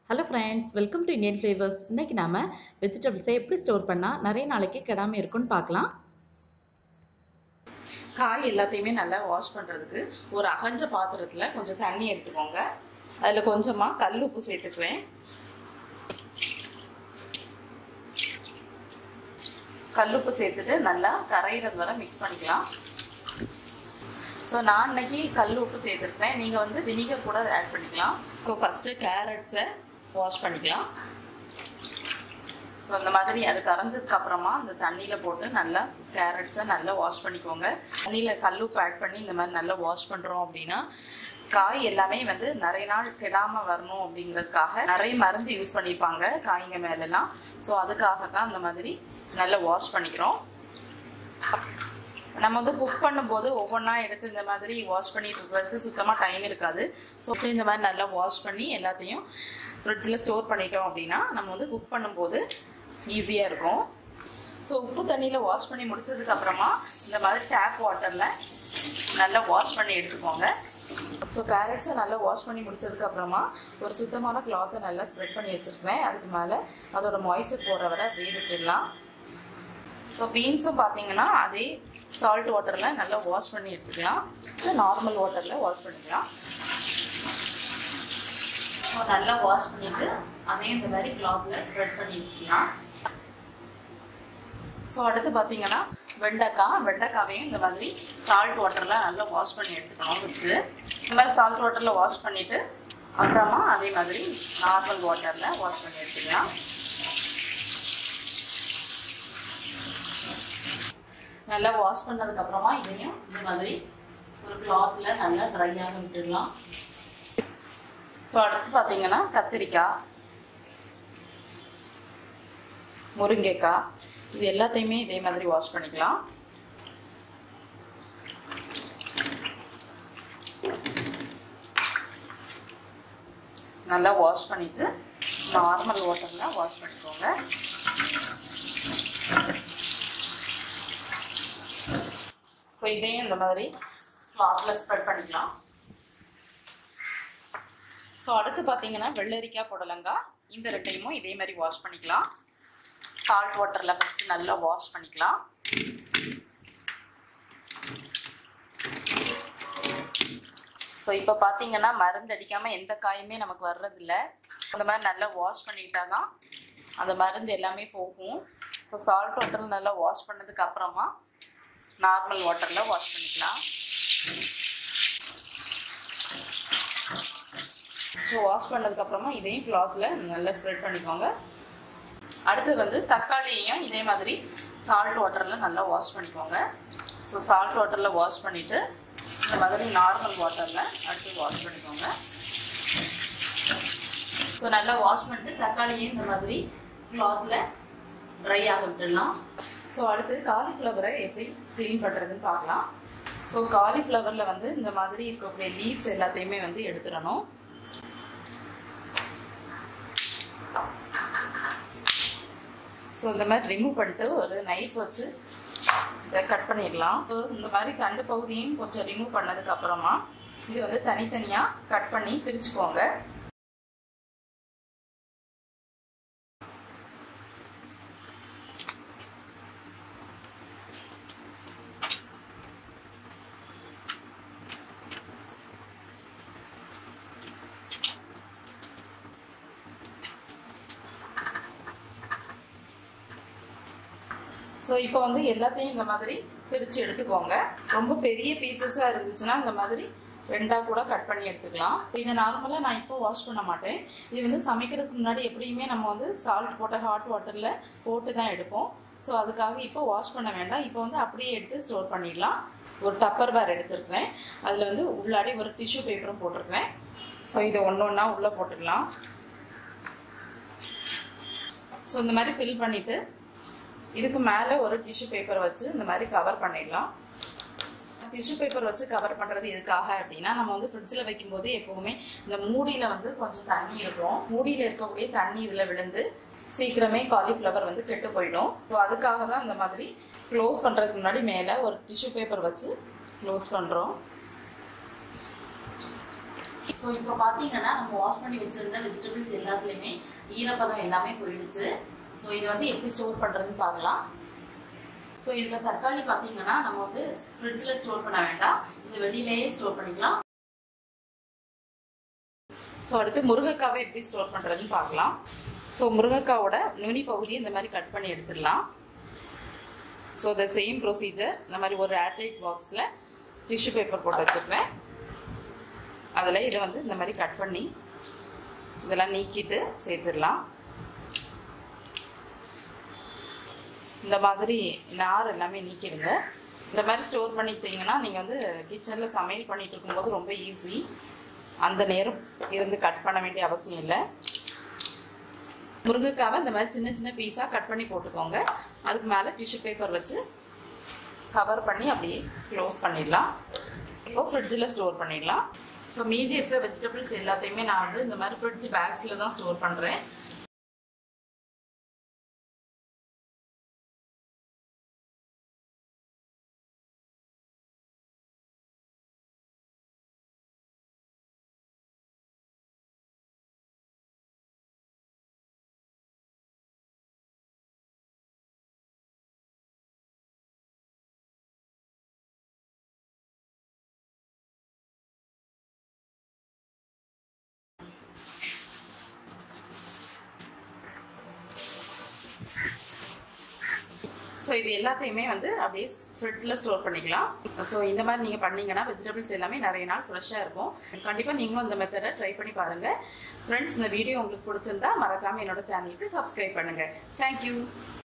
hello friends welcome to Indian flavours இன்னைக்கு நாம வெஜிடபிள்ஸை எப்படி ஸ்டோர் பண்ணால் நிறைய நாளைக்கு கெடாமல் இருக்கும்னு பார்க்கலாம் காய் எல்லாத்தையுமே நல்லா வாஷ் பண்ணுறதுக்கு ஒரு அகஞ்ச பாத்திரத்தில் கொஞ்சம் தண்ணி எடுத்துக்கோங்க அதில் கொஞ்சமாக கல் உப்பு சேர்த்துக்குவேன் கல் உப்பு சேர்த்துட்டு நல்லா கரையிறது வரை மிக்ஸ் பண்ணிக்கலாம் ஸோ நான் இன்னைக்கு கல் உப்பு சேர்த்துருக்கேன் நீங்கள் வந்து வினிகர் கூட ஆட் பண்ணிக்கலாம் ஸோ ஃபஸ்ட்டு கேரட்ஸை வாஷ் பண்ணிக்கலாம் ஸோ அந்த மாதிரி அது கரைஞ்சதுக்கு அப்புறமா அந்த தண்ணியில் போட்டு நல்லா கேரட்ஸை நல்லா வாஷ் பண்ணிக்கோங்க தண்ணியில் கல்லுப்பு ஆட் பண்ணி இந்த மாதிரி நல்லா வாஷ் பண்ணுறோம் அப்படின்னா காய் எல்லாமே வந்து நிறைய நாள் கெடாமல் வரணும் அப்படிங்கிறதுக்காக நிறைய மருந்து யூஸ் பண்ணியிருப்பாங்க காய்ங்க மேலெல்லாம் ஸோ அதுக்காக தான் அந்த மாதிரி நல்லா வாஷ் பண்ணிக்கிறோம் நம்ம வந்து குக் பண்ணும்போது ஒவ்வொன்றா எடுத்து இந்த மாதிரி வாஷ் பண்ணிட்டு இருக்கிறதுக்கு சுத்தமாக டைம் இருக்காது ஸோ இந்த மாதிரி நல்லா வாஷ் பண்ணி எல்லாத்தையும் ஃப்ரிட்ஜில் ஸ்டோர் பண்ணிட்டோம் அப்படின்னா நம்ம வந்து குக் பண்ணும்போது ஈஸியாக இருக்கும் ஸோ உப்பு தண்ணியில் வாஷ் பண்ணி முடிச்சதுக்கு அப்புறமா இந்த மாதிரி டேப் வாட்டரில் நல்லா வாஷ் பண்ணி எடுத்துக்கோங்க ஸோ கேரட்ஸை நல்லா வாஷ் பண்ணி முடிச்சதுக்கு அப்புறமா ஒரு சுத்தமான கிளாத்தை நல்லா ஸ்ப்ரெட் பண்ணி வச்சுருக்கேன் அதுக்கு மேலே அதோட மாய்ஸ்சர் போகிற வரை அப்படியே விட்டுடலாம் ஸோ பீன்ஸும் பார்த்தீங்கன்னா அதே சால்ட் வாட்டரில் நல்லா வாஷ் பண்ணி எடுத்துக்கலாம் நார்மல் வாட்டரில் வாஷ் பண்ணிக்கலாம் ஸோ நல்லா வாஷ் பண்ணிவிட்டு அதே இந்த மாதிரி கிளாத்தில் ஸ்ப்ரெட் பண்ணி வைக்கலாம் ஸோ அடுத்து பார்த்தீங்கன்னா வெண்டைக்காய் வெண்டைக்காவையும் இந்த மாதிரி சால்ட் வாட்டரில் நல்லா வாஷ் பண்ணி எடுத்துக்கணும் ஃபஸ்ட்டு இந்த மாதிரி சால்ட் வாட்டரில் வாஷ் பண்ணிவிட்டு அப்புறமா அதே மாதிரி நார்மல் வாட்டரில் வாஷ் பண்ணி எடுத்துக்கலாம் நல்லா வாஷ் பண்ணதுக்கப்புறமா இதையும் இந்த மாதிரி ஒரு கிளாத்தில் நல்லா ட்ரையாக விட்டுடலாம் ஸோ அடுத்து பார்த்தீங்கன்னா கத்திரிக்காய் முருங்கைக்காய் இது எல்லாத்தையுமே இதே மாதிரி வாஷ் பண்ணிக்கலாம் நல்லா வாஷ் பண்ணிட்டு நார்மல் வாட்டரில் வாஷ் பண்ணிக்கோங்க ஸோ இதையும் இந்த மாதிரி கிளாத்தில் ஸ்ப்ரெட் பண்ணிக்கலாம் ஸோ அடுத்து பார்த்தீங்கன்னா வெள்ளரிக்காய் புடலங்காய் இந்த ரெட்டையுமும் இதே மாதிரி வாஷ் பண்ணிக்கலாம் சால்ட் வாட்டரில் ஃபஸ்ட்டு நல்லா வாஷ் பண்ணிக்கலாம் ஸோ இப்போ பார்த்தீங்கன்னா மருந்து அடிக்காமல் எந்த காயுமே நமக்கு வர்றதில்ல அந்த மாதிரி நல்லா வாஷ் பண்ணிக்கிட்டா தான் அந்த மருந்து எல்லாமே போகும் ஸோ சால்ட் வாட்டரில் நல்லா வாஷ் பண்ணதுக்கு அப்புறமா நார்மல் வாட்டரில் வாஷ் பண்ணிக்கலாம் ஸோ வாஷ் பண்ணதுக்கப்புறமா இதையும் கிளாத்தில் நல்லா ஸ்ப்ரெட் பண்ணிக்கோங்க அடுத்து வந்து தக்காளியையும் இதே மாதிரி சால்ட் வாட்டரில் நல்லா வாஷ் பண்ணிக்கோங்க ஸோ சால்ட் வாட்டரில் வாஷ் பண்ணிவிட்டு இந்த மாதிரி நார்மல் வாட்டரில் அடுத்து வாஷ் பண்ணிக்கோங்க ஸோ நல்லா வாஷ் பண்ணிட்டு தக்காளியும் இந்த மாதிரி கிளாத்தில் ட்ரை ஆக விட்டுடலாம் ஸோ அடுத்து காலிஃப்ளவரை எப்படி க்ளீன் பண்ணுறதுன்னு பார்க்கலாம் ஸோ காலிஃப்ளவரில் வந்து இந்த மாதிரி இருக்கக்கூடிய லீவ்ஸ் எல்லாத்தையுமே வந்து எடுத்துடணும் ஸோ இந்த மாதிரி ரிமூவ் பண்ணிட்டு ஒரு நைஃப் வச்சு இதை கட் பண்ணிடலாம் இந்த மாதிரி தண்டு பகுதியும் கொஞ்சம் ரிமூவ் பண்ணதுக்கு அப்புறமா இது வந்து தனித்தனியாக கட் பண்ணி பிரிச்சுக்கோங்க ஸோ இப்போ வந்து எல்லாத்தையும் இந்த மாதிரி பிரித்து எடுத்துக்கோங்க ரொம்ப பெரிய பீசஸாக இருந்துச்சுன்னா இந்த மாதிரி ரெண்டாக கூட கட் பண்ணி எடுத்துக்கலாம் இதை நார்மலாக நான் இப்போ வாஷ் பண்ண மாட்டேன் இது வந்து சமைக்கிறதுக்கு முன்னாடி எப்படியுமே நம்ம வந்து சால்ட் போட்ட ஹாட் வாட்டரில் போட்டு தான் எடுப்போம் ஸோ அதுக்காக இப்போ வாஷ் பண்ண வேண்டாம் இப்போ வந்து அப்படியே எடுத்து ஸ்டோர் பண்ணிடலாம் ஒரு டப்பர் பேர் எடுத்துருக்கிறேன் அதில் வந்து உள்ளாடி ஒரு டிஷ்யூ பேப்பரும் போட்டிருக்கிறேன் ஸோ இதை ஒன்று ஒன்றா உள்ளே போட்டுக்கலாம் ஸோ இந்த மாதிரி ஃபில் பண்ணிவிட்டு இதுக்கு மேலே ஒரு டிஷ்யூ பேப்பர் வச்சு இந்த மாதிரி கவர் பண்ணிடலாம் டிஷ்யூ பேப்பர் வச்சு கவர் பண்ணுறது எதுக்காக அப்படின்னா நம்ம வந்து ஃப்ரிட்ஜில் வைக்கும்போது எப்போவுமே இந்த மூடியில் வந்து கொஞ்சம் தண்ணி இருக்கும் மூடியில் இருக்கக்கூடிய தண்ணி இதில் விழுந்து சீக்கிரமே காலிஃப்ளவர் வந்து கெட்டு போயிடும் ஸோ அதுக்காக தான் இந்த மாதிரி க்ளோஸ் பண்ணுறதுக்கு முன்னாடி மேலே ஒரு டிஷ்யூ பேப்பர் வச்சு க்ளோஸ் பண்ணுறோம் ஸோ இப்போ பார்த்தீங்கன்னா நம்ம வாஷ் பண்ணி வச்சிருந்த வெஜிடபிள்ஸ் எல்லாத்துலேயுமே ஈரப்பதம் எல்லாமே போயிடுச்சு ஸோ இது வந்து எப்படி ஸ்டோர் பண்ணுறதுன்னு பார்க்கலாம் ஸோ இதில் தக்காளி பார்த்தீங்கன்னா நம்ம வந்து ஃப்ரிட்ஜில் ஸ்டோர் பண்ண வேண்டாம் இது வெளியிலேயே ஸ்டோர் பண்ணிக்கலாம் ஸோ அடுத்து முருங்கைக்காவை எப்படி ஸ்டோர் பண்ணுறதுன்னு பார்க்கலாம் ஸோ முருங்கைக்காவோட நுனி பகுதியை இந்த மாதிரி கட் பண்ணி எடுத்துடலாம் ஸோ த சேம் ப்ரொசீஜர் இந்த மாதிரி ஒரு ஏர்டைட் பாக்ஸில் டிஷ்யூ பேப்பர் போட்டு வச்சுருக்கேன் அதில் இதை வந்து இந்த மாதிரி கட் பண்ணி இதெல்லாம் நீக்கிட்டு சேர்த்துடலாம் இந்த மாதிரி நார் எல்லாமே நீக்கிடுங்க இந்த மாதிரி ஸ்டோர் பண்ணிக்கிட்டீங்கன்னா நீங்கள் வந்து கிச்சனில் சமையல் பண்ணிட்டு இருக்கும்போது ரொம்ப ஈஸி அந்த நேரம் இருந்து கட் பண்ண வேண்டிய அவசியம் இல்லை முருங்கைக்காவை இந்த மாதிரி சின்ன சின்ன பீஸாக கட் பண்ணி போட்டுக்கோங்க அதுக்கு மேலே டிஷ்யூ பேப்பர் வச்சு கவர் பண்ணி அப்படியே க்ளோஸ் பண்ணிடலாம் இப்போ ஃப்ரிட்ஜில் ஸ்டோர் பண்ணிடலாம் ஸோ மீதி இருக்கிற வெஜிடபிள்ஸ் எல்லாத்தையுமே நான் வந்து இந்த மாதிரி ஃப்ரிட்ஜ் பேக்ஸில் தான் ஸ்டோர் பண்ணுறேன் ஸோ இது எல்லாத்தையுமே வந்து அப்படியே ஃப்ரிட்ஜில் ஸ்டோர் பண்ணிக்கலாம் ஸோ இந்த மாதிரி நீங்கள் பண்ணீங்கன்னா வெஜிடபிள்ஸ் எல்லாமே நிறைய நாள் ஃப்ரெஷ்ஷாக இருக்கும் கண்டிப்பாக நீங்களும் இந்த மெத்தடை ட்ரை பண்ணி பாருங்கள் ஃப்ரெண்ட்ஸ் இந்த வீடியோ உங்களுக்கு பிடிச்சிருந்தா மறக்காமல் என்னோட சேனலுக்கு சப்ஸ்கிரைப் பண்ணுங்கள் தேங்க்யூ